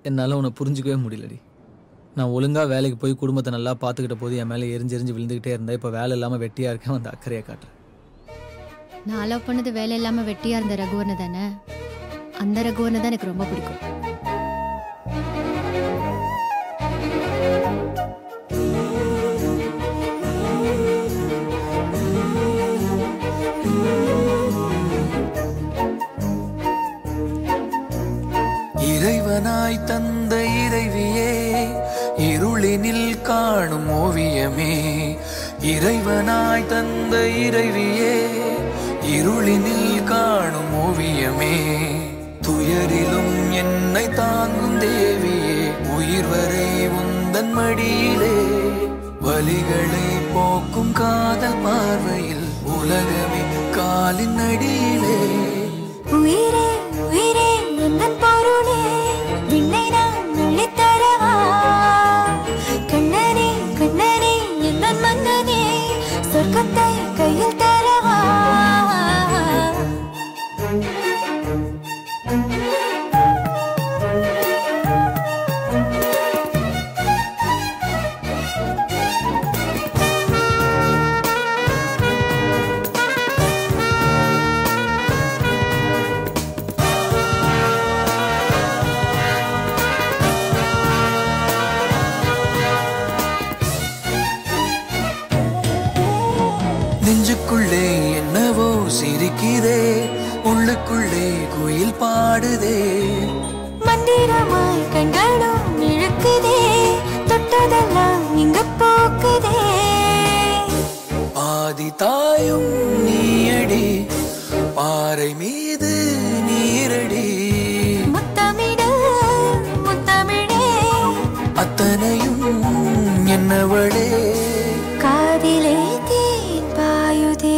என்னால் உன்னை புரிஞ்சிக்கவே முடியலடி நான் ஒழுங்காக வேலைக்கு போய் குடும்பத்தை நல்லா பார்த்துக்கிட்ட போது என் மேலே எரிஞ்சு எரிஞ்சு விழுந்துக்கிட்டே இருந்தேன் இப்போ வேலை இல்லாமல் வெட்டியாக இருக்கேன் வந்து அக்கறையை காட்டுறேன் நான் லவ் பண்ணது வேலை இல்லாம வெட்டியா இருந்த ரகுவனை தானே அந்த ரகுவனை தான் எனக்கு ரொம்ப பிடிக்கும் இறைவனாய் தந்த இறைவியே இருளினில் காணும் ஓவியமே இறைவனாய் தந்த இறைவியே இருளினில் காணும் ஓவியமே துயரிலும் என்னை தாங்கும் தேவியே உயிர் வரை உந்தன் மடியிலே வலிகளை போக்கும் காதல் பார்வையில் உலகமே காலின் அடியிலே உயிரே உயிரே எந்தன் பொருளே விண்ணை நான் அள்ளித் தரவா கண்ணனே கண்ணனே எந்தன் மன்னனே சொர்க்கத்தை கையில் தரவா நெஞ்சுக்குள்ளே என்னவோ சிரிக்குதே உள்ளுக்குள்ளே குயில் பாடுதே மந்திரமாய் கண்களும் இழுக்குதே தொட்டதெல்லாம் இங்க போக்குதே பாதி தாயும் நீயடி பாறை மீது நீரடி முத்தமிடு முத்தமிழே அத்தனையும் என்னவளே காதிலே தேன் பாயுதே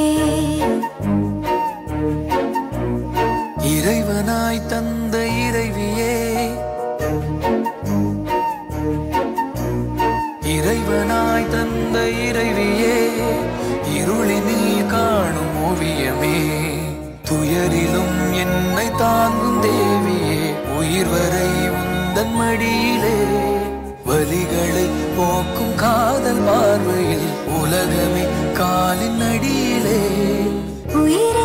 இறைவனாய் தந்த இறைவியே இறைவனாய் தந்த இறைவியே இருளினில் காணும் ஓவியமே துயரிலும் என்னை தாங்கும் தேவியே உயிர் வரை உந்தன் மடியிலே வலிகளை போக்கும் காதல் பார்வையில் உலகமே காலின் அடியிலே உயிரே